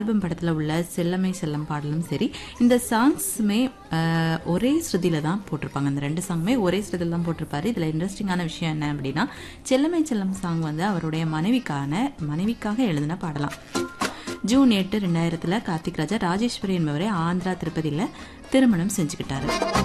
album படத்தில் உள்ள செல்லமை செல்லம் பாடலும் சரி இந்த சாங்ஸுமே அஹ், ஒரே ஸ்ருதியில தான் போட்டிருப்பாங்க அந்த ரெண்டு சாங்குமே ஒரே ஸ்ருதியில் தான் போட்டிருப்பாரு இதில் இன்ட்ரெஸ்டிங்கான விஷயம் என்ன அப்படின்னா செல்லமை செல்லம் சாங் வந்து அவருடைய மனைவிக்கான மனைவிக்காக எழுதின பாடலாம் ஜூன் எட்டு ரெண்டாயிரத்துல கார்த்திக் ராஜா ராஜேஸ்வரி என்பவரை ஆந்திரா திருப்பதியில திருமணம் செஞ்சுக்கிட்டாரு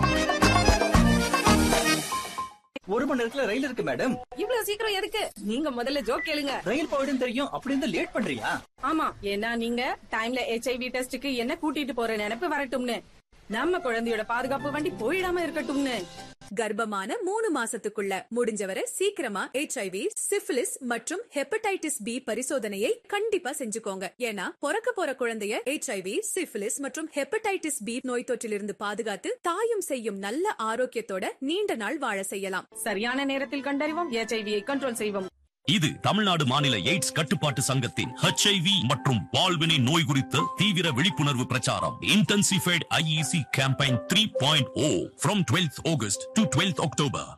ஒரு மணி நேரத்துல ரயில் இருக்கு மேடம் இவ்வளவு சீக்கிரம் எதுக்கு நீங்க முதல்ல ஜோக் கேளுங்க ரயில் போயிடும் தெரியும் அப்படி இருந்தா லேட் பண்றியா ஆமா ஏன்னா நீங்க டைம்ல ஹெச்ஐவி டெஸ்டுக்கு என்ன கூட்டிட்டு போற நினைப்பு வரட்டும்னு நம்ம குழந்தையோட பாதுகாப்பு வண்டி போயிடாம இருக்கட்டும்னு கர்ப்பமான மூணு மாசத்துக்குள்ள முடிஞ்சவரை சீக்கிரமா ஹெச்ஐவி சிஃபிலிஸ் மற்றும் ஹெப்படைட்டிஸ் பி பரிசோதனையை கண்டிப்பா செஞ்சுக்கோங்க ஏன்னா பிறக்க போற குழந்தைய ஹெச்ஐவி சிஃபிலிஸ் மற்றும் ஹெப்படைட்டிஸ் பி நோய் தொற்றிலிருந்து பாதுகாத்து தாயும் செய்யும் நல்ல ஆரோக்கியத்தோட நீண்ட நாள் வாழ செய்யலாம் சரியான நேரத்தில் கண்டறிவோம் ஹெச்ஐவியை கண்ட்ரோல் செய்வோம் இது தமிழ்நாடு மாநில எய்ட்ஸ் கட்டுப்பாட்டு சங்கத்தின் HIV மற்றும் வாழ்வினை நோய் குறித்த தீவிர விழிப்புணர்வு பிரச்சாரம் intensified IEC campaign three point O from twelfth August to twelfth October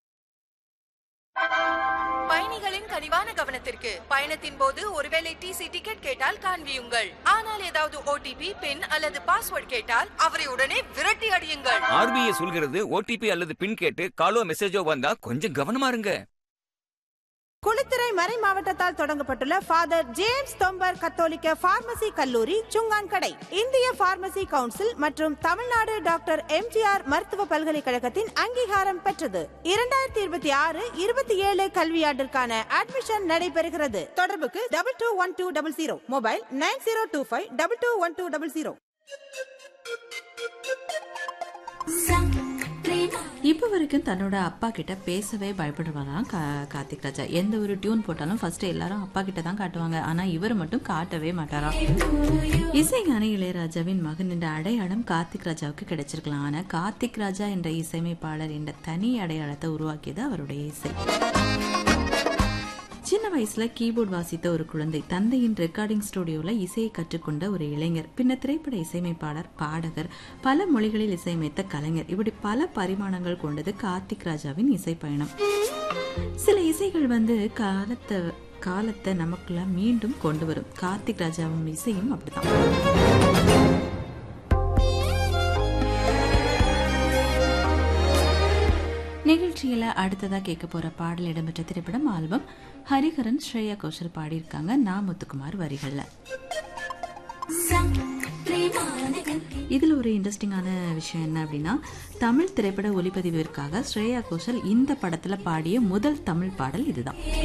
பயணிகளின் கனிவான கவனத்திற்கு பயணத்தின் போது ஒருவேளை டிசி டிக்கெட் கேட்டால் காண்பியுங்கள் ஆனால் ஏதாவது ஓடிபி பின் அல்லது பாஸ்வேர்ட் கேட்டால் அவரை உடனே விரட்டி அடியுங்கள் ஆர்பிஐ சொல்கிறது ஓடிபி அல்லது பின் கேட்டு காலோ மெசேஜோ வந்தா கொஞ்சம் கவனமா இருங்க குளித்துறை மறை மாவட்டத்தால் தொடங்கப்பட்டுள்ள ஃபாதர் ஜேம்ஸ் தொம்பர் கத்தோலிக்க பார்மசி கல்லூரி சுங்கான்கடை இந்திய பார்மசி கவுன்சில் மற்றும் தமிழ்நாடு டாக்டர் எம்ஜிஆர் மருத்துவ பல்கலைக்கழகத்தின் அங்கீகாரம் பெற்றது இரண்டாயிரத்தி இருபத்தி ஆறு இருபத்தி ஏழு கல்வியாண்டிற்கான அட்மிஷன் நடைபெறுகிறது தொடர்புக்கு double two one two double zero mobile nine zero two five double two one two double zero இப்போ வரைக்கும் தன்னோட அப்பா கிட்ட பேசவே பயப்படுவாராம் கா கார்த்திக் ராஜா எந்த ஒரு டியூன் போட்டாலும் ஃபர்ஸ்ட் எல்லாரும் அப்பா கிட்ட தான் காட்டுவாங்க ஆனா இவர் மட்டும் காட்டவே மாட்டாராம் இசைஞானி இளையராஜாவின் மகன் என்ற அடையாளம் கார்த்திக் ராஜாவுக்கு கிடைச்சிருக்கலாம் ஆனா கார்த்திக் ராஜா என்ற இசையமைப்பாளர் என்ற தனி அடையாளத்தை உருவாக்கியது அவருடைய இசை சின்ன வயசுல கீபோர்ட் வாசித்த ஒரு குழந்தை தந்தையின் ரெக்கார்டிங் ஸ்டுடியோல இசையை கற்றுக்கொண்ட ஒரு இளைஞர் பின்னர் திரைப்பட இசையமைப்பாளர் பாடகர் பல மொழிகளில் இசையமைத்த கலைஞர் இப்படி பல பரிமாணங்கள் கொண்டது கார்த்திக் ராஜாவின் இசை பயணம் சில இசைகள் வந்து காலத்தை காலத்தை நமக்குள்ள மீண்டும் கொண்டு வரும் கார்த்திக் ராஜாவும் இசையும் அப்படிதான் நிகழ்ச்சியில அடுத்ததா கேட்க போற பாடல் இடம்பெற்ற திரைப்படம் ஆல்பம் ஹரிஹரன் ஸ்ரேயா கோஷல் பாடியிருக்காங்க நா முத்துக்குமார் வரிகள்ல இதுல ஒரு இன்ட்ரெஸ்டிங்கான விஷயம் என்ன அப்படின்னா தமிழ் திரைப்பட ஒளிப்பதிவிற்காக ஸ்ரேயா கோஷல் இந்த படத்துல பாடிய முதல் தமிழ் பாடல் இதுதான்